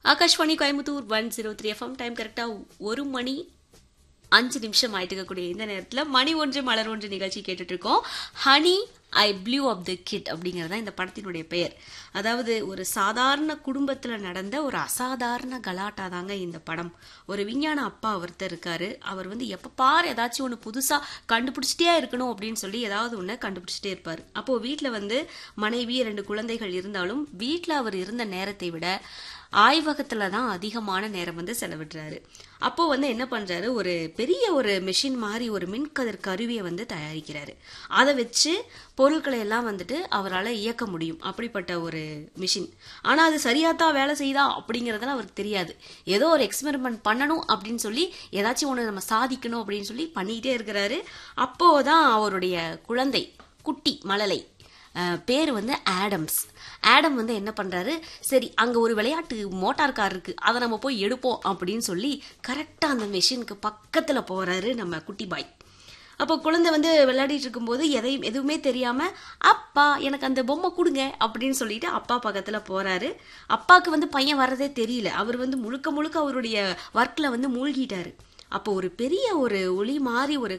Akashvani Coimbatore one zero three FM time கரெக்டாக ஒரு மணி அஞ்சு நிமிஷம் ஆயிட்டு இருக்கக்கூடிய இந்த நேரத்தில் மணி ஒன்று மலர் ஒன்று நிகழ்ச்சி கேட்டுட்டு இருக்கோம் honey I blew of the kid அப்படிங்கிறது தான் இந்த படத்தினுடைய பெயர் அதாவது ஒரு சாதாரண குடும்பத்தில் நடந்த ஒரு அசாதாரண கலாட்டா தாங்க இந்த படம் ஒரு விஞ்ஞான அப்பா ஒருத்தர் இருக்காரு அவர் வந்து எப்போ பார் ஏதாச்சும் ஒன்று புதுசாக கண்டுபிடிச்சிட்டே இருக்கணும் அப்படின்னு சொல்லி ஏதாவது ஒன்று கண்டுபிடிச்சிட்டே இருப்பார் அப்போது வீட்டில் வந்து மனைவி ரெண்டு குழந்தைகள் இருந்தாலும் வீட்டில் அவர் இருந்த நேரத்தை விட ஆய்வகத்துல தான் அதிகமான நேரம் வந்து செலவிடுறாரு அப்போ வந்து என்ன பண்றாரு ஒரு பெரிய ஒரு மெஷின் மாதிரி ஒரு மின்கதிர் கருவியை வந்து தயாரிக்கிறாரு அதை வச்சு பொருட்களை எல்லாம் வந்துட்டு அவரால் இயக்க முடியும் அப்படிப்பட்ட ஒரு மிஷின் ஆனா அது சரியாத்தான் வேலை செய்யுதா அப்படிங்கறதெல்லாம் அவருக்கு தெரியாது ஏதோ ஒரு எக்ஸ்பெரிமெண்ட் பண்ணணும் அப்படின்னு சொல்லி ஏதாச்சும் ஒன்று நம்ம சாதிக்கணும் அப்படின்னு சொல்லி பண்ணிக்கிட்டே இருக்கிறாரு அப்போதான் அவருடைய குழந்தை குட்டி மழலை அஹ் பேர் வந்து ஆடம்ஸ் ஆடம் வந்து என்ன பண்றாரு சரி அங்க ஒரு விளையாட்டு மோட்டார் கார் இருக்கு அதை நம்ம போய் எடுப்போம் அப்படின்னு சொல்லி கரெக்டா அந்த மெஷினுக்கு பக்கத்துல போறாரு நம்ம குட்டி பாய் அப்போ குழந்தை வந்து விளையாடிட்டு இருக்கும்போது எதையும் எதுவுமே தெரியாம அப்பா எனக்கு அந்த பொம்மை கொடுங்க அப்படின்னு சொல்லிட்டு அப்பா பக்கத்துல போறாரு அப்பாவுக்கு வந்து பையன் வர்றதே தெரியல அவர் வந்து முழுக்க முழுக்க அவருடைய ஒர்க்ல வந்து மூழ்கிட்டாரு அப்போ ஒரு பெரிய ஒரு ஒளி மாதிரி ஒரு